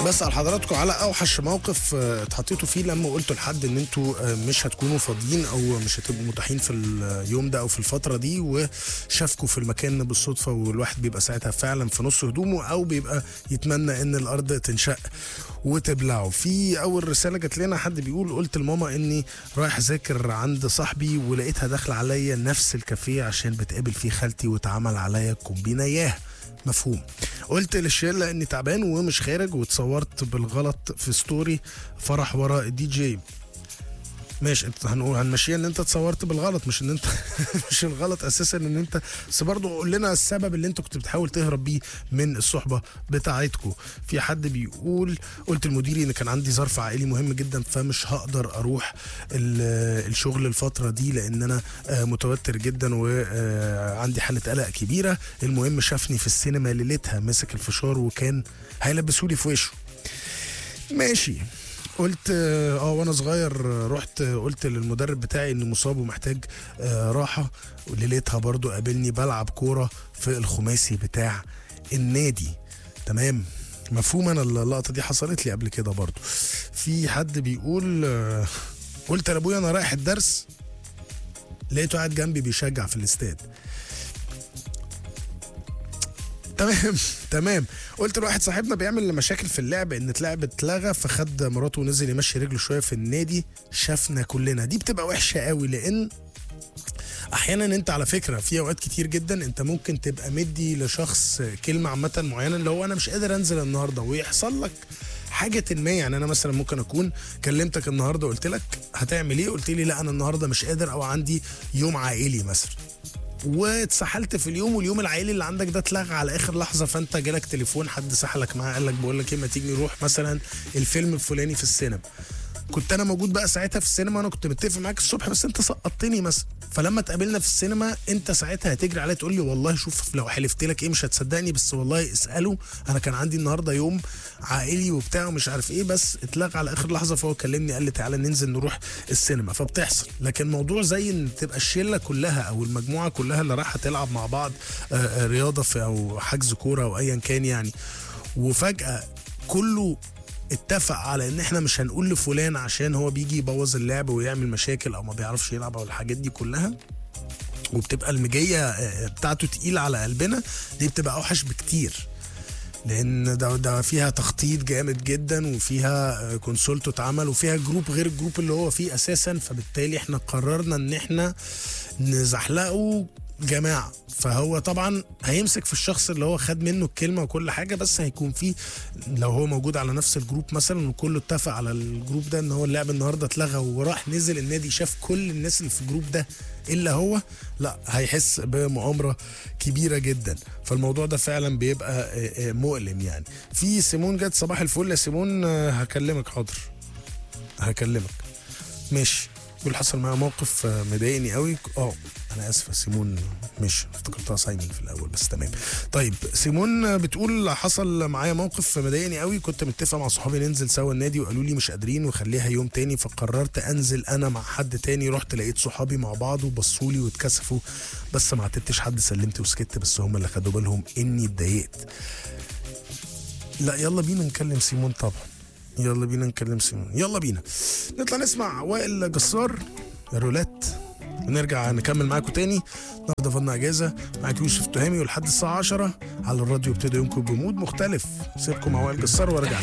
بسأل حضراتكم على اوحش موقف آه، اتحطيتوا فيه لما قلتوا لحد ان انتوا آه، مش هتكونوا فاضيين او مش هتبقوا متاحين في اليوم ده او في الفتره دي وشافكوا في المكان بالصدفه والواحد بيبقى ساعتها فعلا في نص هدومه او بيبقى يتمنى ان الارض تنشق وتبلعه في اول رساله جات لنا حد بيقول قلت لماما اني رايح اذاكر عند صاحبي ولقيتها داخله عليا نفس الكافيه عشان بتقابل فيه خالتي واتعمل عليا كومبينه ياه مفهوم قلت للشله اني تعبان ومش خارج واتصورت بالغلط في ستوري فرح ورا الدي جي ماشي انت هنقول هنمشيها ان انت اتصورت بالغلط مش ان انت مش الغلط اساسا ان انت بس برضه قول لنا السبب اللي انت كنت بتحاول تهرب بيه من الصحبه بتاعتكم في حد بيقول قلت لمديري ان كان عندي ظرف عائلي مهم جدا فمش هقدر اروح ال- الشغل الفتره دي لان انا آه، متوتر جدا وعندي حاله قلق كبيره المهم شافني في السينما ليلتها مسك الفشار وكان هيلبسولي في وشه ماشي قلت اه آه، وانا صغير آه، رحت آه، قلت للمدرب بتاعي اني مصاب ومحتاج آه راحه وليلتها برضو قابلني بلعب كوره في الخماسي بتاع النادي تمام مفهوم انا اللقطه دي حصلت لي قبل كده برضو في حد بيقول آه قلت لابويا انا رايح الدرس لقيته قاعد جنبي بيشجع في الاستاد تمام تمام قلت لواحد صاحبنا بيعمل مشاكل في اللعب ان اللعب اتلغى فخد مراته ونزل يمشي رجله شويه في النادي شافنا كلنا دي بتبقى وحشه قوي لان احيانا انت على فكره في اوقات كتير جدا انت ممكن تبقى مدي لشخص كلمه عامه معينه اللي هو انا مش قادر انزل النهارده ويحصل لك حاجة ما يعني انا مثلا ممكن اكون كلمتك النهارده قلت لك هتعمل ايه قلت لي لا انا النهارده مش قادر او عندي يوم عائلي مثلا واتسحلت في اليوم واليوم العائلي اللي عندك ده اتلغى على اخر لحظه فانت جالك تليفون حد سحلك معاه قال لك بقول لك ايه ما تيجي نروح مثلا الفيلم الفلاني في السينما كنت انا موجود بقى ساعتها في السينما وانا كنت متفق معاك الصبح بس انت سقطتني مثلا فلما اتقابلنا في السينما انت ساعتها هتجري عليا تقول لي والله شوف لو حلفت لك ايه مش هتصدقني بس والله اساله انا كان عندي النهارده يوم عائلي وبتاع ومش عارف ايه بس اتلغى على اخر لحظه فهو كلمني قال لي تعالى ننزل نروح السينما فبتحصل لكن موضوع زي ان تبقى الشله كلها او المجموعه كلها اللي رايحه تلعب مع بعض آه، آه، رياضه في او حجز كوره او ايا كان يعني وفجاه كله اتفق على ان احنا مش هنقول لفلان عشان هو بيجي يبوظ اللعب ويعمل مشاكل او ما بيعرفش يلعب او الحاجات دي كلها وبتبقى المجيه آه، بتاعته تقيله على قلبنا دي بتبقى اوحش بكتير لان ده ده فيها تخطيط جامد جدا وفيها كونسولت اتعمل وفيها جروب غير الجروب اللي هو فيه اساسا فبالتالي احنا قررنا ان احنا نزحلقه جماعه فهو طبعا هيمسك في الشخص اللي هو خد منه الكلمه وكل حاجه بس هيكون فيه لو هو موجود على نفس الجروب مثلا وكله اتفق على الجروب ده ان هو اللعب النهارده اتلغى وراح نزل النادي شاف كل الناس اللي في الجروب ده الا هو لا هيحس بمؤامره كبيره جدا فالموضوع ده فعلا بيبقى آه، آه، مؤلم يعني في سيمون جت صباح الفل يا سيمون آه، هكلمك حاضر هكلمك ماشي يقول حصل معايا موقف آه، مضايقني قوي اه انا اسف يا سيمون مش افتكرتها سايمون في الاول بس تمام طيب سيمون آه، بتقول حصل معايا موقف مضايقني قوي كنت متفق مع صحابي ننزل سوا النادي وقالوا لي مش قادرين وخليها يوم تاني فقررت انزل انا مع حد تاني رحت لقيت صحابي مع بعض وبصوا لي واتكسفوا بس ما عتبتش حد سلمت وسكت بس هم اللي خدوا بالهم اني اتضايقت لا يلا بينا نكلم سيمون طبعا يلا بينا نكلم سيمون يلا بينا نطلع نسمع وائل جسار الرولات ونرجع نكمل معاكم تاني النهارده فضلنا اجازه معاك يوسف تهامي ولحد الساعه 10 على الراديو ابتدى يومكم بمود مختلف سيبكم مع وائل جسار وارجع